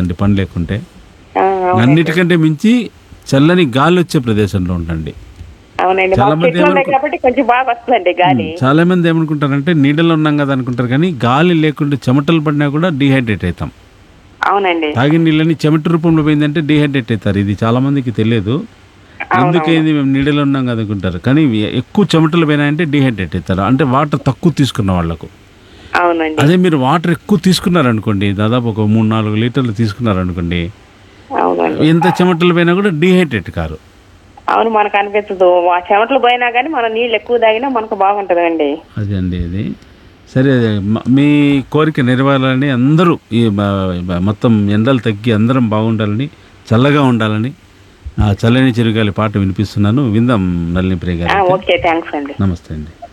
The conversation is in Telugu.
ఉంటుందండి పని లేకుంటే ఆ, అవునండి. అన్నిటికంటే మించి చల్లని గాలి వచ్చే ప్రదేశంలో ఉండండి అవునండి చాలా మాకు మంది చెట్లు ఉన్నాయి ఏమనుకో- కాబట్టి కొంచెం బాగా వస్తుందండి గాలి చాలా మంది ఏమనుకుంటారంటే నీడలో ఉన్నాం కదా అనుకుంటారు కానీ గాలి లేకుండా చెమటలు పడినా కూడా డిహైడ్రేట్ అవుతాం అవునండి తాగిన నీళ్ళని చెమట రూపంలో పోయిందంటే డిహైడ్రేట్ అవుతారు ఇది చాలా మందికి తెలియదు ఎందుకేంది మేము నీడలో ఉన్నాం కదా అనుకుంటారు కానీ ఇవి ఎక్కువ చెమటలు పోయినాయంటే డిహైడ్రేట్ అవుతారు అంటే వాటర్ తక్కువ తీసుకున్న వాళ్ళకు అవునండి అదే మీరు వాటర్ ఎక్కువ తీసుకున్నారనుకోండి దాదాపు ఒక మూడు నాలుగు లీటర్లు తీసుకున్నారనుకోండి అవునండి ఎంత చెమటలు పోయినా కూడా డిహైడ్రేట్ కారు అవును మనకు అనిపించదు ఆ చెమటలు పోయినా కానీ మనం నీళ్ళు ఎక్కువ తాగినా మనకు బాగుంటదండి అది అండి ఇది సరే మ- మీ కోరిక నెరవేరాలని అందరూ ఈ బ- బ- మొత్తం ఎండలు తగ్గి అందరం బాగుండాలని చల్లగా ఉండాలని ఆ చల్లని చిరుగాలి పాట వినిపిస్తున్నాను విందాం నల్లిని ప్రియ ఆ, గారు ఓకే థ్యాంక్స్ అండి నమస్తే అండి